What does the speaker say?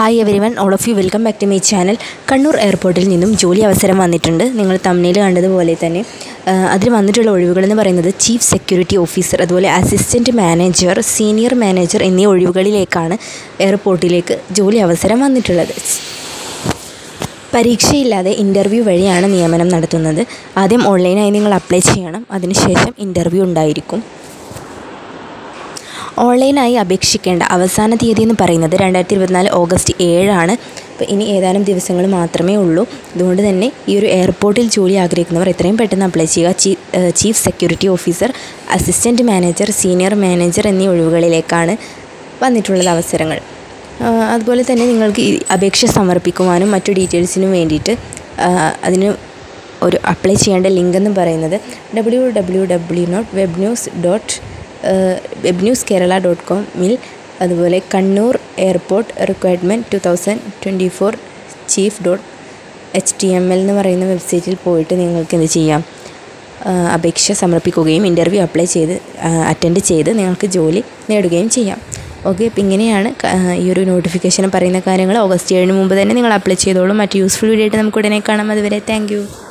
hi everyone all of you welcome back to my channel Kannur എയർപോർട്ടിൽ നിന്നും ജോലി അവസരം വന്നിട്ടുണ്ട് നിങ്ങൾ തമ്മിൽ കണ്ടതുപോലെ തന്നെ ആ, അതിൽ വന്നിട്ടുള്ള ഒഴിവുകളെന്ന് പറയുന്നത് ചീഫ് സെക്യൂരിറ്റി ഓഫീസർ അതുപോലെ അസിസ്റ്റൻറ്റ് മാനേജർ സീനിയർ മാനേജർ എന്നീ ഒഴിവുകളിലേക്കാണ് എയർപോർട്ടിലേക്ക് ജോലി അവസരം വന്നിട്ടുള്ളത് പരീക്ഷയില്ലാതെ ഇൻ്റർവ്യൂ വഴിയാണ് നിയമനം നടത്തുന്നത് ആദ്യം ഓൺലൈനായി നിങ്ങൾ അപ്ലൈ ചെയ്യണം അതിനുശേഷം ഇൻ്റർവ്യൂ ഉണ്ടായിരിക്കും ഓൺലൈനായി അപേക്ഷിക്കേണ്ട അവസാന തീയതി എന്ന് പറയുന്നത് രണ്ടായിരത്തി ഇരുപത്തിനാല് ഓഗസ്റ്റ് ഏഴാണ് അപ്പോൾ ഇനി ഏതാനും ദിവസങ്ങൾ മാത്രമേ ഉള്ളൂ അതുകൊണ്ട് തന്നെ ഈ ഒരു എയർപോർട്ടിൽ ജോലി ആഗ്രഹിക്കുന്നവർ എത്രയും പെട്ടെന്ന് അപ്ലൈ ചെയ്യുക ചീ- ഏഹ് chief security officer assistant manager senior manager എന്നീ ഒഴിവുകളിലേക്കാണ് വന്നിട്ടുള്ളത് അവസരങ്ങൾ ആ, അതുപോലെ തന്നെ നിങ്ങൾക്ക് ഈ അപേക്ഷ സമർപ്പിക്കുവാനും മറ്റു ഡീറ്റെയിൽസിനും വേണ്ടിയിട്ട് ആ, അതിന് ഒരു അപ്ലൈ ചെയ്യേണ്ട ലിങ്ക് എന്ന് പറയുന്നത് W W W dot web news dot web news Kerala dot കോമിൽ അതുപോലെ Kannur airport requirement two thousand twenty four chief dot H T M L എന്ന് പറയുന്ന വെബ്സൈറ്റിൽ പോയിട്ട് നിങ്ങൾക്ക് എന്ത് ചെയ്യാം ആ, അപേക്ഷ സമർപ്പിക്കുകയും ഇൻ്റർവ്യൂ അപ്ലൈ ചെയ്ത് അറ്റൻഡ് ചെയ്ത് നിങ്ങൾക്ക് ജോലി നേടുകയും ചെയ്യാം ഓക്കെ അപ്പോൾ ഇങ്ങനെയാണ് ക- ആ, ഈ ഒരു നോട്ടിഫിക്കേഷൻ പറയുന്ന കാര്യങ്ങൾ ഓഗസ്റ്റ് ഏഴിന് മുമ്പ് തന്നെ നിങ്ങൾ അപ്ലൈ ചെയ്തോളൂ മറ്റ് യൂസ്ഫുൾ വീഡിയോ ആയിട്ട് നമുക്ക് ഉടനെ കാണാം അതുവരെ താങ്ക് യു